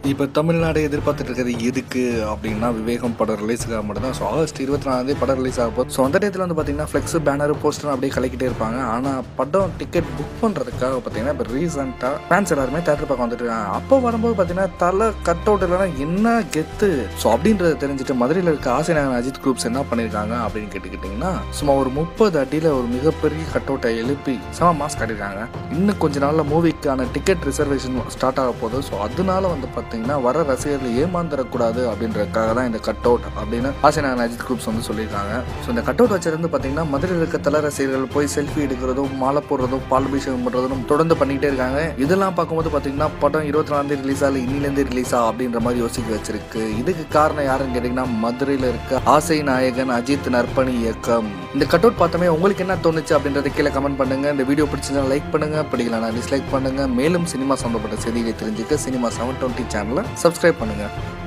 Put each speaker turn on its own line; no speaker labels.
இப்போ தமிழ்நாடு எதிர்பார்த்துட்டு இருக்கிறது எதுக்கு அப்படின்னா விவேகம் படம் ரிலீஸுக்காக மட்டும் தான் ஸோ ஆகஸ்ட் இருபத்தி நாலாந்தே படம் ரிலீஸ் ஆக போகுது ஸோ அந்த டயத்தில் வந்து பார்த்தீங்கன்னா ஃப்ளெக்ஸ் பேனர் போஸ்டர் அப்படியே கலக்கிட்டே இருப்பாங்க ஆனால் படம் டிக்கெட் புக் பண்ணுறதுக்காக பார்த்தீங்கன்னா இப்போ ரீசெண்டாக ஃபேன்ஸ் எல்லாருமே தேட்டர் பக்கம் வந்துட்டு இருக்காங்க அப்போ வரும்போது பார்த்தீங்கன்னா தலை கட் அவுட் இல்லைன்னா என்ன கெத்து ஸோ அப்படின்றத தெரிஞ்சுட்டு மதுரையில் இருக்க ஆசைநாயகன் அஜித் குரூப்ஸ் என்ன பண்ணியிருக்காங்க அப்படின்னு கேட்டுக்கிட்டிங்கன்னா சும்மா ஒரு முப்பது அடியில் ஒரு மிகப்பெரிய கட் அவுட்டை எழுப்பி செம மாஸ் காட்டியிருக்காங்க இன்னும் கொஞ்ச நாளில் மூவிக்கான டிக்கெட் ரிசர்வேஷன் ஸ்டார்ட் ஆக போகுது ஸோ அதனால வந்து பார்த்தீங்கன்னா வர ரசிகர்கள் ஏமாந்துடக்கூடாது அப்படின்றதுக்காக தான் இந்த கட் அவுட் அப்படின்னு ஆசைநாயகன் அஜித் குரூப்ஸ் வந்து சொல்லியிருக்காங்க ஸோ இந்த கட் அவுட் வச்சிருந்து பார்த்தீங்கன்னா மதுரையில் இருக்க தல ரசிகர்கள் போய் செல்ஃபி எடுக்கிறதும் மாலை போடுறதும் பால் அபிஷேகம் பண்ணுறதும் தொடர்ந்து பண்ணிக்கிட்டே இருக்காங்க இதெல்லாம் பார்க்கும்போது பார்த்தீங்கன்னா படம் இருபத்தி நாலாம் தேதி ரிலீஸா இல்லை இன்னிலேருந்து ரிலீஸா அப்படின்ற மாதிரி யோசிக்க வச்சிருக்கு இதுக்கு காரணம் யாருன்னு கேட்டிங்கன்னா மதுரையில் இருக்க ஆசை நாயகன் அஜித் நற்பணி இயக்கம் இந்த கட் அவுட் பார்த்தமே உங்களுக்கு என்ன தோணுச்சு அப்படின்றத கீழே கமெண்ட் பண்ணுங்க இந்த வீடியோ பிடிச்சிருந்தா லைக் பண்ணுங்க பிடிக்கலனா டிஸ்லைக் பண்ணுங்க மேலும் சினிமா சம்பந்தப்பட்ட செய்திகளை தெரிஞ்சுக்க சினிமா செவன் டுவெண்ட்டி சேனலை சப்ஸ்கிரைப் பண்ணுங்க